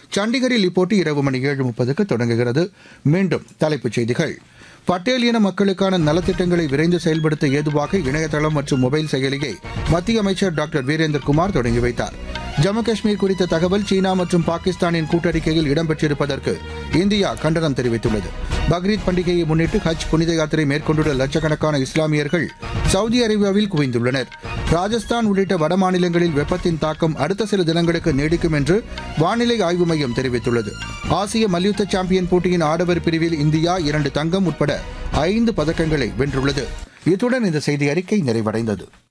சண்டிகரில் இப்போட்டி இரவு மணி ஏழு முப்பதுக்கு தொடங்குகிறது மீண்டும் தலைப்புச் செய்திகள் பட்டேல் இன மக்களுக்கான நலத்திட்டங்களை விரைந்து செயல்படுத்த ஏதுவாக இணையதளம் மற்றும் மொபைல் செயலியை மத்திய அமைச்சர் டாக்டர் வீரேந்திரகுமார் தொடங்கி வைத்தார் ஜம்மு காஷ்மீர் குறித்த தகவல் சீனா மற்றும் பாகிஸ்தானின் கூட்டறிக்கையில் இடம்பெற்றிருப்பதற்கு இந்தியா கண்டனம் தெரிவித்துள்ளது பக்ரீத் பண்டிகையை முன்னிட்டு ஹஜ் புனித யாத்திரை மேற்கொண்டுள்ள லட்சக்கணக்கான இஸ்லாமியர்கள் சவுதி அரேபியாவில் குவிந்துள்ளனர் ராஜஸ்தான் உள்ளிட்ட வட மாநிலங்களில் வெப்பத்தின் தாக்கம் அடுத்த சில தினங்களுக்கு நீடிக்கும் என்று வானிலை ஆய்வு மையம் தெரிவித்துள்ளது ஆசிய மல்யுத்த சாம்பியன் போட்டியின் ஆடவர் பிரிவில் இந்தியா இரண்டு தங்கம் உட்பட ஐந்து பதக்கங்களை வென்றுள்ளது இத்துடன் இந்த செய்தி அறிக்கை நிறைவடைந்தது